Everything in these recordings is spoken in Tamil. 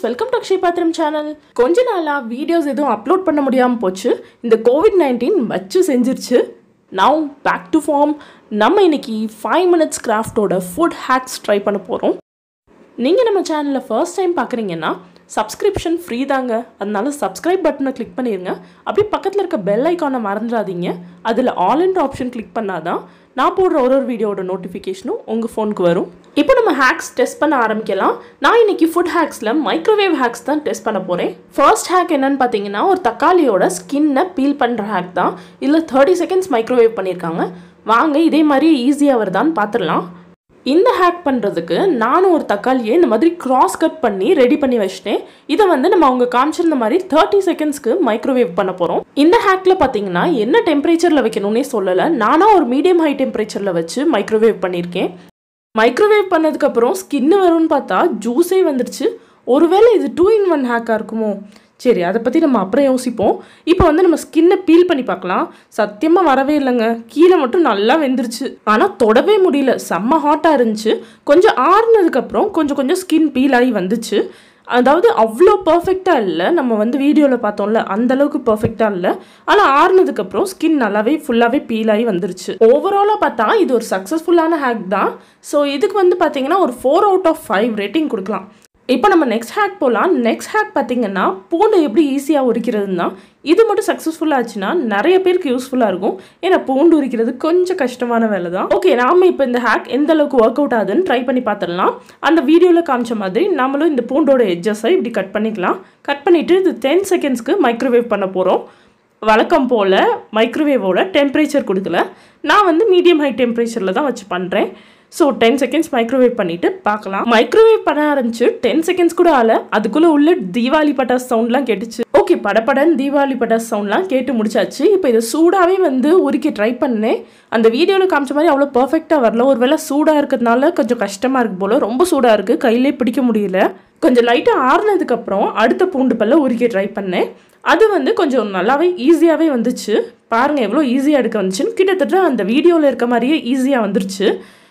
வெல்கம் டு அக்ஷய் பாத்திரம் சேனல் கொஞ்ச நாளாக வீடியோஸ் எதுவும் அப்லோட் பண்ண முடியாமல் போச்சு இந்த கோவிட் நைன்டீன் வச்சு செஞ்சிருச்சு நவ் பேக் டு ஃபார்ம் நம்ம இன்னைக்கு ஃபைவ் மினிட்ஸ் கிராஃப்டோட ஃபுட் ஹேக்ஸ் ட்ரை பண்ண போகிறோம் நீங்கள் நம்ம சேனலில் ஃபர்ஸ்ட் டைம் பார்க்குறீங்கன்னா சப்ஸ்கிரிப்ஷன் ஃப்ரீ தாங்க அதனால சப்ஸ்கிரைப் பட்டனை கிளிக் பண்ணிடுங்க அப்படியே பக்கத்தில் இருக்க பெல் ஐக்கானை மறந்துடாதீங்க அதில் ஆல் என்ற ஆப்ஷன் கிளிக் பண்ணாதான் நான் போடுற ஒரு ஒரு வீடியோட நோட்டிஃபிகேஷனும் உங்கள் ஃபோனுக்கு வரும் இப்போ நம்ம ஹேக்ஸ் டெஸ்ட் பண்ண ஆரம்பிக்கலாம் நான் இன்னைக்கு ஃபுட் ஹேக்ஸில் மைக்ரோவேவ் ஹேக்ஸ் தான் டெஸ்ட் பண்ண போகிறேன் ஃபர்ஸ்ட் ஹேக் என்னன்னு பார்த்தீங்கன்னா ஒரு தக்காளியோட ஸ்கின்னை பீல் பண்ணுற ஹேக் தான் இதில் தேர்ட்டி செகண்ட்ஸ் மைக்ரோவேவ் பண்ணியிருக்காங்க வாங்க இதே மாதிரி ஈஸியாக வருதான்னு பார்த்துடலாம் இந்த ஹேக் பண்ணுறதுக்கு நானும் ஒரு தக்காளியை இந்த மாதிரி கிராஸ் கட் பண்ணி ரெடி பண்ணி வச்சிட்டேன் இதை வந்து நம்ம அவங்க காமிச்சிருந்த மாதிரி தேர்ட்டி செகண்ட்ஸ்க்கு மைக்ரோவேவ் பண்ண போகிறோம் இந்த ஹேக்கில் பார்த்தீங்கன்னா என்ன டெம்பரேச்சரில் வைக்கணும்னே சொல்லலை நானும் ஒரு மீடியம் ஹை டெம்பரேச்சரில் வச்சு மைக்ரோவேவ் பண்ணியிருக்கேன் மைக்ரோவேவ் பண்ணதுக்கப்புறம் ஸ்கின்னு வரும்னு பார்த்தா ஜூஸே வந்துடுச்சு ஒருவேளை இது டூ இன் ஒன் ஹேக்காக இருக்குமோ சரி அதை பற்றி நம்ம அப்புறம் யோசிப்போம் இப்போ வந்து நம்ம ஸ்கின்னை பீல் பண்ணி பார்க்கலாம் சத்தியமாக வரவே இல்லைங்க கீழே மட்டும் நல்லா வெந்துருச்சு ஆனால் தொடவே முடியல செம்ம ஹாட்டாக இருந்துச்சு கொஞ்சம் ஆறுனதுக்கப்புறம் கொஞ்சம் கொஞ்சம் ஸ்கின் பீல் ஆகி வந்துச்சு அதாவது அவ்வளோ பர்ஃபெக்டாக இல்லை நம்ம வந்து வீடியோவில் பார்த்தோம்ல அந்த அளவுக்கு பர்ஃபெக்டாக இல்லை ஆனால் ஆறுனதுக்கப்புறம் ஸ்கின் நல்லாவே ஃபுல்லாகவே பீல் ஆகி வந்துருச்சு ஓவராலாக பார்த்தா இது ஒரு சக்ஸஸ்ஃபுல்லான ஹேக் தான் ஸோ இதுக்கு வந்து பார்த்தீங்கன்னா ஒரு four out of five rating கொடுக்கலாம் இப்போ நம்ம நெக்ஸ்ட் ஹேக் போகலாம் நெக்ஸ்ட் ஹேக் பார்த்தீங்கன்னா பூண்டு எப்படி ஈஸியாக உரிக்கிறதுனா இது மட்டும் சக்ஸஸ்ஃபுல்லாக ஆச்சுன்னா நிறைய பேருக்கு யூஸ்ஃபுல்லாக இருக்கும் ஏன்னா பூண்டு உரிக்கிறது கொஞ்சம் கஷ்டமான வேலை தான் ஓகே நாம இப்போ இந்த ஹேக் எந்த அளவுக்கு ஒர்க் அவுட் ஆகுதுன்னு ட்ரை பண்ணி பார்த்துடலாம் அந்த வீடியோவில் காமிச்ச மாதிரி நம்மளும் இந்த பூண்டோட எட்ஜஸை இப்படி கட் பண்ணிக்கலாம் கட் பண்ணிவிட்டு இது டென் செகண்ட்ஸ்க்கு மைக்ரோவேவ் பண்ண போகிறோம் வழக்கம் போல் மைக்ரோவேவோட டெம்பரேச்சர் கொடுக்கல நான் வந்து மீடியம் ஹை டெம்பரேச்சரில் தான் வச்சு பண்ணுறேன் ஸோ டென் செகண்ட்ஸ் மைக்ரோவேவ் பண்ணிட்டு பார்க்கலாம் மைக்ரோவேவ் பண்ண ஆரம்பிச்சு டென் செகண்ட்ஸ் கூட ஆல அதுக்குள்ளே உள்ள தீபாவளி பட்டாஸ் சவுண்ட்லாம் கேட்டுச்சு ஓகே படப்படன்னு தீபாவளி பட்டாஸ் சவுண்ட்லாம் கேட்டு முடிச்சாச்சு இப்போ இதை சூடாகவே வந்து உரிக்க ட்ரை பண்ணேன் அந்த வீடியோவில் காமிச்ச மாதிரி அவ்வளோ பர்ஃபெக்டாக வரல ஒரு வேளை சூடாக இருக்கிறதுனால கொஞ்சம் கஷ்டமாக இருக்கு போல் ரொம்ப சூடாக இருக்குது கையிலே பிடிக்க முடியல கொஞ்சம் லைட்டாக ஆறுனதுக்கப்புறம் அடுத்த பூண்டு பல்ல உரிக்க ட்ரை பண்ணேன் அது வந்து கொஞ்சம் நல்லாவே ஈஸியாகவே வந்துச்சு பாருங்கள் எவ்வளோ ஈஸியாக எடுக்க வந்துச்சுன்னு கிட்டத்தட்ட அந்த வீடியோவில் இருக்க மாதிரியே ஈஸியாக வந்துருச்சு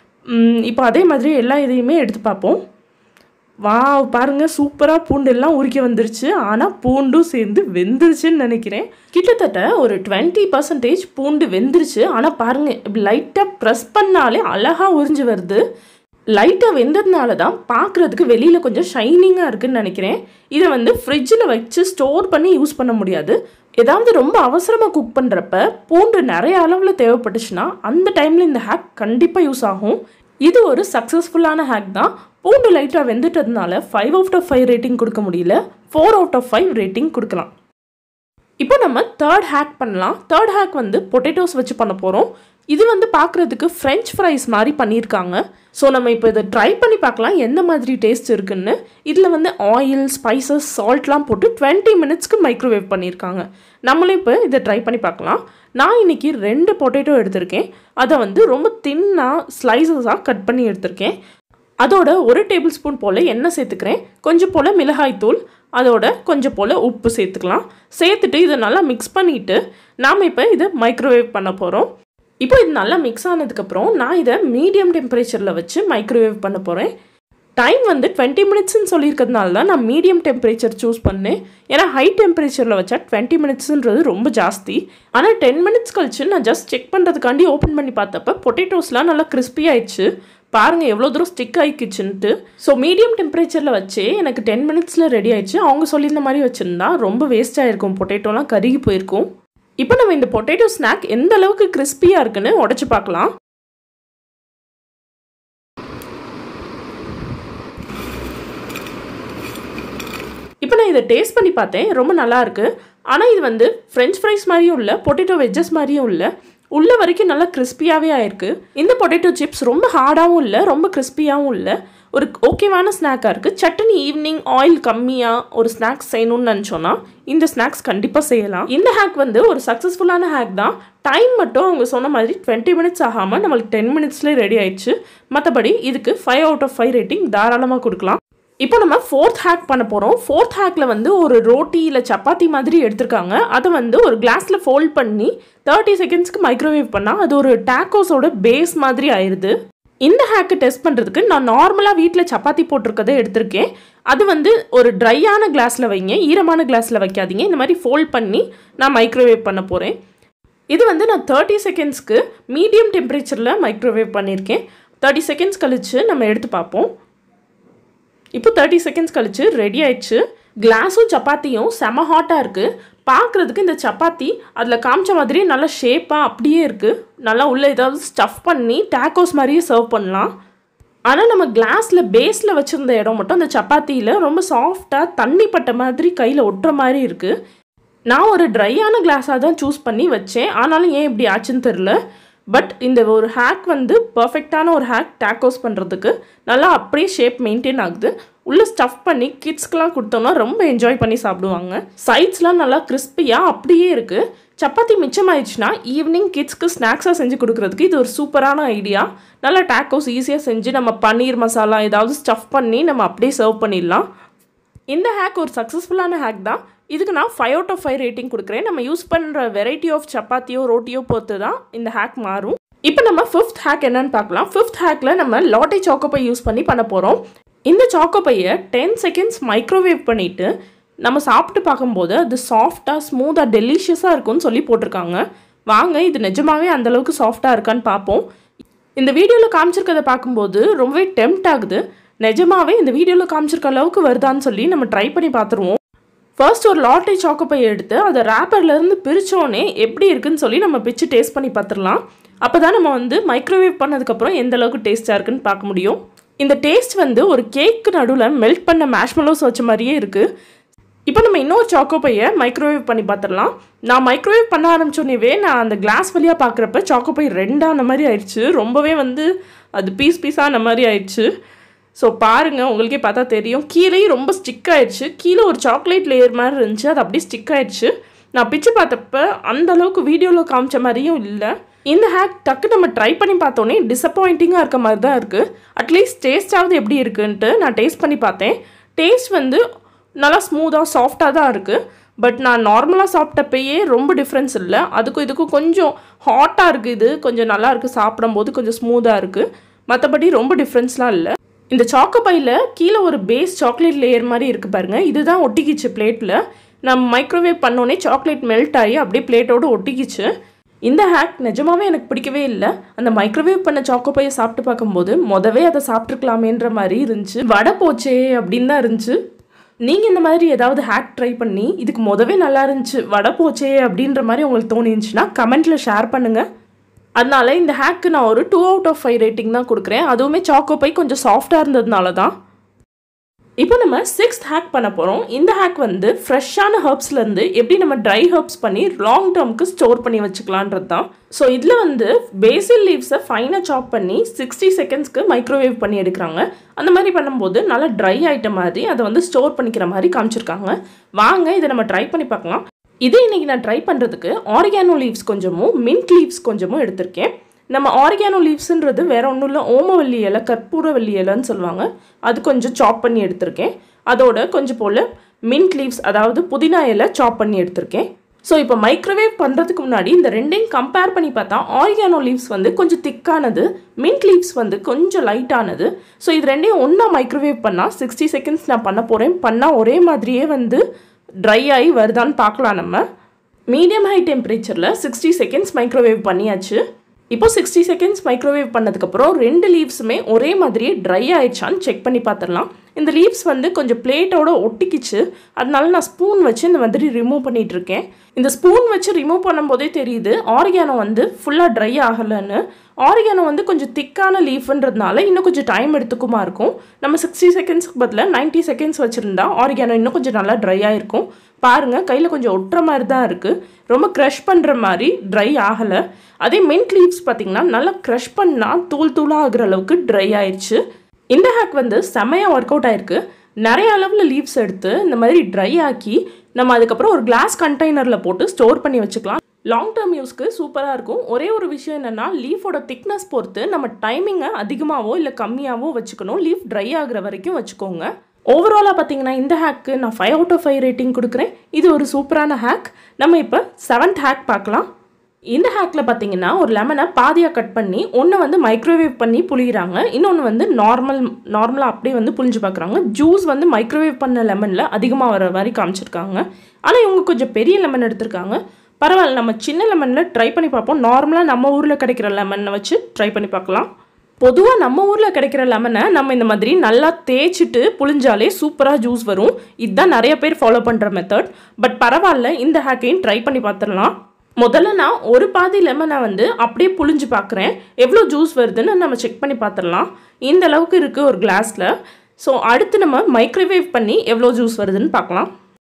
இப்போ அதே மாதிரி எல்லா இதையுமே எடுத்து பார்ப்போம் வா பாருங்கள் சூப்பராக பூண்டு எல்லாம் உரிக்க வந்துருச்சு ஆனால் பூண்டும் சேர்ந்து வெந்துருச்சுன்னு நினைக்கிறேன் கிட்டத்தட்ட ஒரு டுவெண்ட்டி பர்சன்டேஜ் பூண்டு வெந்துருச்சு ஆனால் பாருங்கள் இப்படி லைட்டாக ப்ரெஸ் பண்ணாலே அழகாக உறிஞ்சு வருது லைட்டாக வெந்ததுனால தான் பார்க்குறதுக்கு வெளியில் கொஞ்சம் ஷைனிங்காக இருக்குன்னு நினைக்கிறேன் இதை வந்து ஃப்ரிட்ஜில் வச்சு ஸ்டோர் பண்ணி யூஸ் பண்ண முடியாது ஏதாவது ரொம்ப அவசரமாக குக் பண்ணுறப்ப பூண்டு நிறைய அளவில் தேவைப்பட்டுச்சுன்னா அந்த டைமில் இந்த ஹேக் கண்டிப்பாக யூஸ் ஆகும் இது ஒரு சக்ஸஸ்ஃபுல்லான ஹேக் தான் பூண்டு லைட்டாக வெந்துட்டதுனால five out of five rating கொடுக்க முடியல four out of five rating கொடுக்கலாம் இப்போ நம்ம தேர்ட் ஹேக் பண்ணலாம் தேர்ட் ஹேக் வந்து பொட்டேட்டோஸ் வச்சு பண்ண போகிறோம் இது வந்து பார்க்குறதுக்கு ஃப்ரெஞ்ச் ஃப்ரைஸ் மாதிரி பண்ணியிருக்காங்க ஸோ நம்ம இப்போ இதை ட்ரை பண்ணி பார்க்கலாம் எந்த மாதிரி டேஸ்ட் இருக்குன்னு இதில் வந்து ஆயில் ஸ்பைசஸ் சால்ட்லாம் போட்டு டுவெண்ட்டி மினிட்ஸ்க்கு மைக்ரோவேவ் பண்ணியிருக்காங்க நம்மளும் இப்போ இதை ட்ரை பண்ணி பார்க்கலாம் நான் இன்றைக்கி ரெண்டு பொட்டேட்டோ எடுத்திருக்கேன் அதை வந்து ரொம்ப தின்னாக ஸ்லைசஸாக கட் பண்ணி எடுத்திருக்கேன் அதோட ஒரு டேபிள் ஸ்பூன் போல் எண்ணெய் சேர்த்துக்கிறேன் கொஞ்சம் போல் மிளகாய்த்தூள் அதோட கொஞ்சம் போல் உப்பு சேர்த்துக்கலாம் சேர்த்துட்டு இதை நல்லா மிக்ஸ் பண்ணிவிட்டு நாம் இப்போ இதை மைக்ரோவேவ் பண்ண போகிறோம் இப்போ இது நல்லா மிக்ஸ் ஆனதுக்கப்புறம் நான் இதை மீடியம் டெம்பரேச்சரில் வச்சு மைக்ரோவேவ் பண்ண போகிறேன் டைம் வந்து டுவெண்ட்டி மினிட்ஸ்னு சொல்லியிருக்கிறதுனால தான் நான் மீடியம் டெம்பரேச்சர் சூஸ் பண்ணேன் ஏன்னா ஹை டெம்பரேச்சரில் வச்சா டுவெண்ட்டி மினிட்ஸுன்றது ரொம்ப ஜாஸ்தி ஆனால் டென் மினிட்ஸ் கழிச்சு நான் ஜஸ்ட் செக் பண்ணுறதுக்காண்டி ஓப்பன் பண்ணி பார்த்தப்ப பொட்டேட்டோஸ்லாம் நல்லா கிறிஸ்பி ஆயிடுச்சு பாருங்கள் எவ்வளோ தூரம் ஸ்டிக் ஆகிக்குச்சுன்ட்டு ஸோ மீடியம் டெம்பரேச்சரில் வச்சே எனக்கு டென் மினிட்ஸில் ரெடி ஆயிடுச்சு அவங்க சொல்லியிருந்த மாதிரி வச்சுருந்தா ரொம்ப வேஸ்ட் ஆகிருக்கும் பொட்டேட்டோலாம் கருகி போயிருக்கும் இப்போ நம்ம இந்த பொட்டேட்டோ ஸ்நாக் எந்த அளவுக்கு கிறிஸ்பியாக இருக்குன்னு உடச்சி பார்க்கலாம் இப்போ நான் இதை டேஸ்ட் பண்ணி பார்த்தேன் ரொம்ப நல்லா இருக்கு ஆனால் இது வந்து ஃப்ரெஞ்ச் ஃப்ரைஸ் மாதிரியும் இல்லை பொட்டேட்டோ வெஜ்ஜஸ் மாதிரியும் இல்லை உள்ள வரைக்கும் நல்லா கிறிஸ்பியாகவே ஆயிருக்கு இந்த பொட்டேட்டோ சிப்ஸ் ரொம்ப ஹார்டாகவும் இல்லை ரொம்ப கிறிஸ்பியாகவும் இல்லை ஒரு ஓகேவான ஸ்நாக்காக இருக்குது சட்னி ஈவினிங் ஆயில் கம்மியாக ஒரு ஸ்நாக்ஸ் செய்யணும்னு நினச்சோன்னா இந்த ஸ்நாக்ஸ் கண்டிப்பாக செய்யலாம் இந்த ஹேக் வந்து ஒரு சக்ஸஸ்ஃபுல்லான ஹேக் தான் டைம் மட்டும் அவங்க சொன்ன மாதிரி டுவெண்ட்டி மினிட்ஸ் ஆகாமல் நம்மளுக்கு டென் மினிட்ஸ்லேயே ரெடி ஆயிடுச்சு மற்றபடி இதுக்கு five out of five rating தாராளமாக கொடுக்கலாம் இப்போ நம்ம ஃபோர்த் ஹேக் பண்ண போகிறோம் ஃபோர்த் ஹேக்கில் வந்து ஒரு ரோட்டி இல்லை சப்பாத்தி மாதிரி எடுத்திருக்காங்க அதை வந்து ஒரு கிளாஸில் ஃபோல்ட் பண்ணி தேர்ட்டி செகண்ட்ஸ்க்கு மைக்ரோவேவ் பண்ணால் அது ஒரு டேக்கோஸோட பேஸ் மாதிரி ஆயிடுது இந்த ஹேக்கை டெஸ்ட் பண்ணுறதுக்கு நான் நார்மலாக வீட்டில் சப்பாத்தி போட்டிருக்கதை எடுத்திருக்கேன் அது வந்து ஒரு ட்ரையான கிளாஸில் வைங்க ஈரமான கிளாஸில் வைக்காதீங்க இந்த மாதிரி ஃபோல்ட் பண்ணி நான் மைக்ரோவேவ் பண்ண போகிறேன் இது வந்து நான் தேர்ட்டி செகண்ட்ஸ்க்கு மீடியம் டெம்பரேச்சரில் மைக்ரோவேவ் பண்ணியிருக்கேன் தேர்ட்டி செகண்ட்ஸ் கழித்து நம்ம எடுத்து பார்ப்போம் இப்போ தேர்ட்டி செகண்ட்ஸ் கழிச்சு ரெடி ஆயிடுச்சு கிளாஸும் சப்பாத்தியும் செம ஹாட்டாக இருக்குது பார்க்குறதுக்கு இந்த சப்பாத்தி அதில் காமிச்ச மாதிரி நல்லா ஷேப்பாக அப்படியே இருக்குது நல்லா உள்ளே ஏதாவது ஸ்டஃப் பண்ணி டேக்கோஸ் மாதிரியே சர்வ் பண்ணலாம் ஆனால் நம்ம கிளாஸில் பேஸில் வச்சுருந்த இடம் மட்டும் அந்த சப்பாத்தியில் ரொம்ப சாஃப்டாக தண்ணி பட்ட மாதிரி கையில் ஒட்டுற மாதிரி இருக்குது நான் ஒரு ட்ரையான கிளாஸாக தான் சூஸ் பண்ணி வச்சேன் ஆனாலும் ஏன் இப்படி ஆச்சுன்னு தெரில பட் இந்த ஒரு ஹேக் வந்து பர்ஃபெக்டான ஒரு ஹேக் டேக்கோஸ் பண்ணுறதுக்கு நல்லா அப்படியே ஷேப் மெயின்டைன் ஆகுது உள்ளே ஸ்டஃப் பண்ணி கிட்ஸ்க்கெலாம் கொடுத்தோம்னா ரொம்ப என்ஜாய் பண்ணி சாப்பிடுவாங்க சைட்ஸ்லாம் நல்லா கிறிஸ்பியாக அப்படியே இருக்குது சப்பாத்தி மிச்சமாயிடுச்சுன்னா ஈவினிங் கிட்ஸ்க்கு ஸ்நாக்ஸாக செஞ்சு கொடுக்குறதுக்கு இது ஒரு சூப்பரான ஐடியா நல்லா டேக்கோஸ் ஈஸியாக செஞ்சு நம்ம பன்னீர் மசாலா ஏதாவது ஸ்டஃப் பண்ணி நம்ம அப்படியே சர்வ் பண்ணிடலாம் இந்த ஹேக் ஒரு சக்ஸஸ்ஃபுல்லான ஹேக் தான் இதுக்கு நான் five out of five rating கொடுக்குறேன் நம்ம யூஸ் பண்ணுற வெரைட்டி ஆஃப் சப்பாத்தியோ ரோட்டியோ பொறுத்து தான் இந்த ஹேக் மாறும் இப்போ நம்ம ஃபிஃப்த் ஹேக் என்னன்னு பார்க்கலாம் ஃபிஃப்த் ஹேக்கில் நம்ம லாட்டை சாக்கோப்பை யூஸ் பண்ணி பண்ண போகிறோம் இந்த சாக்கோப்பையை டென் செகண்ட்ஸ் மைக்ரோவேவ் பண்ணிவிட்டு நம்ம சாப்பிட்டு பார்க்கும்போது அது சாஃப்டாக ஸ்மூத்தாக டெலிஷியஸாக இருக்கும்னு சொல்லி போட்டிருக்காங்க வாங்க இது நிஜமாவே அந்தளவுக்கு சாஃப்டாக இருக்கான்னு பார்ப்போம் இந்த வீடியோவில் காமிச்சிருக்கதை பார்க்கும்போது ரொம்பவே டெம்ட் ஆகுது நிஜமாவே இந்த வீடியோவில் காமிச்சிருக்க அளவுக்கு வருதான்னு சொல்லி நம்ம ட்ரை பண்ணி பார்த்துருவோம் ஃபர்ஸ்ட் ஒரு லாட்டரி சாக்கோப்பை எடுத்து அதை ரேப்பர்லேருந்து பிரித்தோடனே எப்படி இருக்குன்னு சொல்லி நம்ம பிச்சு டேஸ்ட் பண்ணி பார்த்துடலாம் அப்போ தான் நம்ம வந்து மைக்ரோவேவ் பண்ணதுக்கப்புறம் எந்த அளவுக்கு டேஸ்ட்டாக இருக்குன்னு பார்க்க முடியும் இந்த டேஸ்ட் வந்து ஒரு கேக்கு நடுவில் மெல்ட் பண்ண மேஷ்மெலோஸ் வச்ச மாதிரியே இருக்குது இப்போ நம்ம இன்னொரு சாக்கோப்பையை மைக்ரோவேவ் பண்ணி பார்த்துடலாம் நான் மைக்ரோவேவ் பண்ண ஆரம்பிச்சோன்னே நான் அந்த கிளாஸ் வழியாக பார்க்குறப்ப சாக்கோப்பை ரெண்டான மாதிரி ஆயிடுச்சு ரொம்பவே வந்து அது பீஸ் பீஸான மாதிரி ஆயிடுச்சு ஸோ பாருங்கள் உங்களுக்கே பார்த்தா தெரியும் கீழேயும் ரொம்ப ஸ்டிக் ஆயிடுச்சு கீழே ஒரு சாக்லேட் லேயர் மாதிரி இருந்துச்சு அது அப்படியே ஸ்டிக் ஆயிடுச்சு நான் பிச்சு பார்த்தப்ப அந்த அளவுக்கு வீடியோவில் காமிச்ச மாதிரியும் இல்லை இந்த ஹேக் டக்கு நம்ம ட்ரை பண்ணி பார்த்தோன்னே டிசப்பாயிண்டிங்காக இருக்க மாதிரி தான் இருக்குது அட்லீஸ்ட் டேஸ்டாவது எப்படி இருக்குன்ட்டு நான் டேஸ்ட் பண்ணி பார்த்தேன் டேஸ்ட் வந்து நல்லா ஸ்மூத்தாக சாஃப்டாக தான் இருக்குது பட் நான் நார்மலாக சாப்பிட்டப்பயே ரொம்ப டிஃப்ரென்ஸ் இல்லை அதுக்கும் இதுக்கும் கொஞ்சம் ஹாட்டாக இருக்குது இது கொஞ்சம் நல்லா இருக்குது சாப்பிடும்போது கொஞ்சம் ஸ்மூத்தாக இருக்குது மற்றபடி ரொம்ப டிஃப்ரென்ஸ்லாம் இல்லை இந்த சாக்கோபையில் கீழே ஒரு பேஸ் சாக்லேட் லேயர் மாதிரி இருக்குது பாருங்கள் இதுதான் ஒட்டிக்கிச்சு பிளேட்டில் நம்ம மைக்ரோவேவ் பண்ணோன்னே சாக்லேட் மெல்ட் ஆகி அப்படியே பிளேட்டோடு ஒட்டிக்கிச்சு இந்த ஹேக் நிஜமாவே எனக்கு பிடிக்கவே இல்லை அந்த மைக்ரோவேவ் பண்ண சாக்கோப்பையை சாப்பிட்டு பார்க்கும்போது மொதவே அதை சாப்பிட்ருக்கலாமேன்ற மாதிரி இருந்துச்சு வடை போச்சே அப்படின்னு தான் இருந்துச்சு நீங்கள் இந்த மாதிரி ஏதாவது ஹேக் ட்ரை பண்ணி இதுக்கு மொதவே நல்லா இருந்துச்சு வடை போச்சே அப்படின்ற மாதிரி உங்களுக்கு தோணிருந்துச்சுன்னா கமெண்ட்டில் ஷேர் பண்ணுங்கள் அதனால இந்த ஹேக்கு நான் ஒரு two out of five rating தான் கொடுக்குறேன் அதுவுமே சாக்கோ பை கொஞ்சம் சாஃப்டாக இருந்ததுனால தான் இப்போ நம்ம சிக்ஸ்த் ஹேக் பண்ண போகிறோம் இந்த ஹேக் வந்து ஃப்ரெஷ்ஷான ஹர்ப்ஸ்லேருந்து எப்படி நம்ம ட்ரை ஹர்ப்ஸ் பண்ணி லாங் டேர்முக்கு ஸ்டோர் பண்ணி வச்சுக்கலான்றது தான் ஸோ இதில் வந்து பேசில் லீவ்ஸை ஃபைனாக சாப் பண்ணி சிக்ஸ்டி செகண்ட்ஸ்க்கு மைக்ரோவேவ் பண்ணி எடுக்கிறாங்க அந்த மாதிரி பண்ணும்போது நல்லா ட்ரை ஆகிட்ட மாதிரி அதை வந்து ஸ்டோர் பண்ணிக்கிற மாதிரி காமிச்சிருக்காங்க வாங்க இதை நம்ம ட்ரை பண்ணி பார்க்கலாம் இதே இன்றைக்கி நான் ட்ரை பண்ணுறதுக்கு ஆரிகானோ லீவ்ஸ் கொஞ்சமும் மின்ட் லீவ்ஸ் கொஞ்சமும் எடுத்திருக்கேன் நம்ம ஆரிகானோ லீவ்ஸுன்றது வேற ஒன்றும் இல்லை ஓமவல்லி இலை கற்பூரவல்லி இலைன்னு சொல்லுவாங்க அது கொஞ்சம் சாப் பண்ணி எடுத்திருக்கேன் அதோட கொஞ்சம் போல் மின்ட் லீவ்ஸ் அதாவது புதினா இலை சாப் பண்ணி எடுத்திருக்கேன் ஸோ இப்போ மைக்ரோவேவ் பண்ணுறதுக்கு முன்னாடி இந்த ரெண்டையும் கம்பேர் பண்ணி பார்த்தா ஆரிகானோ லீவ்ஸ் வந்து கொஞ்சம் திக்கானது மின்ட் லீவ்ஸ் வந்து கொஞ்சம் லைட்டானது ஸோ இது ரெண்டையும் ஒன்றா மைக்ரோவேவ் பண்ணால் சிக்ஸ்டி செகண்ட்ஸ் நான் பண்ண போகிறேன் பண்ணால் ஒரே மாதிரியே வந்து ட்ரை ஆகி வருதான்னு பார்க்கலாம் நம்ம மீடியம் ஹை டெம்பரேச்சரில் சிக்ஸ்டி செகண்ட்ஸ் மைக்ரோவேவ் பண்ணியாச்சு இப்போ சிக்ஸ்டி செகண்ட்ஸ் மைக்ரோவேவ் பண்ணதுக்கப்புறம் ரெண்டு லீவ்ஸுமே ஒரே மாதிரியே ட்ரை ஆயிடுச்சான்னு செக் பண்ணி பார்த்துடலாம் இந்த லீவ்ஸ் வந்து கொஞ்சம் பிளேட்டோட ஒட்டிக்கிச்சு அதனால நான் ஸ்பூன் வச்சு இந்த மாதிரி ரிமூவ் பண்ணிட்டு இருக்கேன் இந்த ஸ்பூன் வச்சு ரிமூவ் பண்ணும்போதே தெரியுது ஆரிகானோ வந்து ஃபுல்லாக ட்ரை ஆகலைன்னு ஆரிகானோ வந்து கொஞ்சம் திக்கான லீஃப்ன்றதுனால இன்னும் கொஞ்சம் டைம் எடுத்துக்குமா இருக்கும் நம்ம சிக்ஸ்டி செகண்ட்ஸ்க்கு பதிலாக நைன்ட்டி செகண்ட்ஸ் வச்சுருந்தா ஆரிகானோ இன்னும் கொஞ்சம் நல்லா ட்ரை ஆகிருக்கும் பாருங்கள் கையில் கொஞ்சம் ஒட்டுற மாதிரி தான் இருக்குது ரொம்ப க்ரஷ் பண்ணுற மாதிரி ட்ரை ஆகலை அதே மின்ட் லீவ்ஸ் பார்த்திங்கன்னா நல்லா க்ரஷ் பண்ணால் தூள் தூளாக ஆகுற அளவுக்கு ட்ரை ஆயிடுச்சு இந்த ஹேக் வந்து செமையாக ஒர்க் அவுட் ஆயிருக்கு நிறைய அளவில் லீவ்ஸ் எடுத்து இந்த மாதிரி ட்ரை ஆக்கி நம்ம அதுக்கப்புறம் ஒரு கிளாஸ் கண்டெய்னரில் போட்டு ஸ்டோர் பண்ணி வச்சுக்கலாம் லாங் டேர்ம் யூஸ்க்கு சூப்பராக இருக்கும் ஒரே ஒரு விஷயம் என்னென்னா லீஃபோட திக்னஸ் பொறுத்து நம்ம டைமிங்கை அதிகமாகவோ இல்லை கம்மியாகவோ வச்சுக்கணும் லீஃப் ட்ரை ஆகுற வரைக்கும் வச்சுக்கோங்க ஓவராலாக பார்த்தீங்கன்னா இந்த ஹேக்கு நான் five out of five rating கொடுக்குறேன் இது ஒரு சூப்பரான ஹேக் நம்ம இப்போ செவன்த் ஹேக் பார்க்கலாம் இந்த ஹேக்கில் பார்த்தீங்கன்னா ஒரு லெமனை பாதியாக கட் பண்ணி ஒன்று வந்து மைக்ரோவேவ் பண்ணி புளிகிறாங்க இன்னொன்று வந்து நார்மல் நார்மலாக அப்படியே வந்து புளிஞ்சு பார்க்குறாங்க ஜூஸ் வந்து மைக்ரோவேவ் பண்ண லெமனில் அதிகமாக வர மாதிரி காமிச்சிருக்காங்க ஆனால் இவங்க கொஞ்சம் பெரிய லெமன் எடுத்திருக்காங்க பரவாயில்ல நம்ம சின்ன லெமனில் ட்ரை பண்ணி பார்ப்போம் நார்மலாக நம்ம ஊரில் கிடைக்கிற லெமனை வச்சு ட்ரை பண்ணி பார்க்கலாம் பொதுவாக நம்ம ஊரில் கிடைக்கிற லெமனை நம்ம இந்த மாதிரி நல்லா தேய்ச்சிட்டு புளிஞ்சாலே சூப்பராக ஜூஸ் வரும் இதுதான் நிறைய பேர் ஃபாலோ பண்ணுற மெத்தட் பட் பரவாயில்ல இந்த ஹேக்கையும் ட்ரை பண்ணி பார்த்துடலாம் முதல்ல நான் ஒரு பாதி லெமனை வந்து அப்படியே புளிஞ்சு பார்க்குறேன் எவ்வளோ ஜூஸ் வருதுன்னு நம்ம செக் பண்ணி பார்த்துடலாம் இந்த அளவுக்கு இருக்குது ஒரு கிளாஸில் ஸோ அடுத்து நம்ம மைக்ரோவேவ் பண்ணி எவ்வளோ ஜூஸ் வருதுன்னு பார்க்கலாம்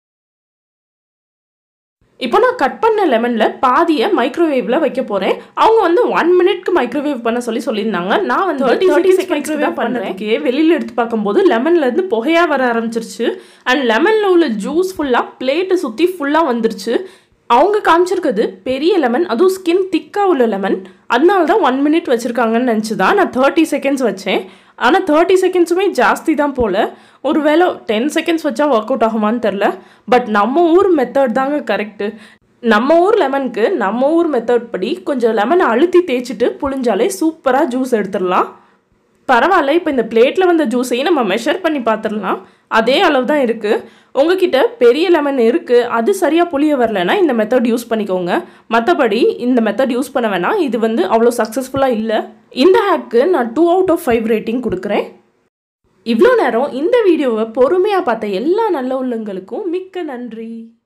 இப்போ நான் கட் பண்ண லெமனில் பாதியை மைக்ரோவேவில் வைக்க போகிறேன் அவங்க வந்து ஒன் மினிட்க்கு மைக்ரோவேவ் பண்ண சொல்லி சொல்லியிருந்தாங்க நான் வந்து தேர்ட்டி தேர்ட்டி செகண்ட்ஸ் தான் பண்ணுறதுக்கே வெளியில் எடுத்து பார்க்கும்போது லெமன்லேருந்து புகையாக வர ஆரம்பிச்சிருச்சு அண்ட் லெமனில் உள்ள ஜூஸ் ஃபுல்லாக பிளேட்டை சுற்றி ஃபுல்லாக வந்துருச்சு அவங்க காமிச்சிருக்கிறது பெரிய லெமன் அதுவும் ஸ்கின் திக்காக உள்ள லெமன் அதனால தான் ஒன் மினிட் வச்சுருக்காங்கன்னு நினச்சி தான் நான் தேர்ட்டி செகண்ட்ஸ் வச்சேன் ஆனால் தேர்ட்டி செகண்ட்ஸுமே ஜாஸ்தி தான் போல் ஒருவேளை டென் செகண்ட்ஸ் வச்சா ஒர்க் அவுட் ஆகுமான்னு தெரில பட் நம்ம ஊர் மெத்தட் தாங்க கரெக்டு நம்ம ஊர் லெமனுக்கு நம்ம ஊர் மெத்தட் படி கொஞ்சம் லெமனை அழுத்தி தேய்ச்சிட்டு புளிஞ்சாலே சூப்பராக ஜூஸ் எடுத்துடலாம் பரவாயில்ல இப்போ இந்த பிளேட்டில் வந்த ஜூஸையும் நம்ம மெஷர் பண்ணி பார்த்துடலாம் அதே அளவு தான் இருக்குது உங்ககிட்ட பெரிய லெமன் இருக்குது அது சரியாக புளிய வரலன்னா இந்த மெத்தட் யூஸ் பண்ணிக்கோங்க மற்றபடி இந்த மெத்தட் யூஸ் பண்ண வேணாம் இது வந்து அவ்வளோ சக்ஸஸ்ஃபுல்லாக இல்லை இந்த ஹேக்கு நான் two out of five rating கொடுக்குறேன் இவ்வளோ நேரம் இந்த வீடியோவை பொறுமையாக பார்த்த எல்லா நல்ல உள்ளங்களுக்கும் மிக்க நன்றி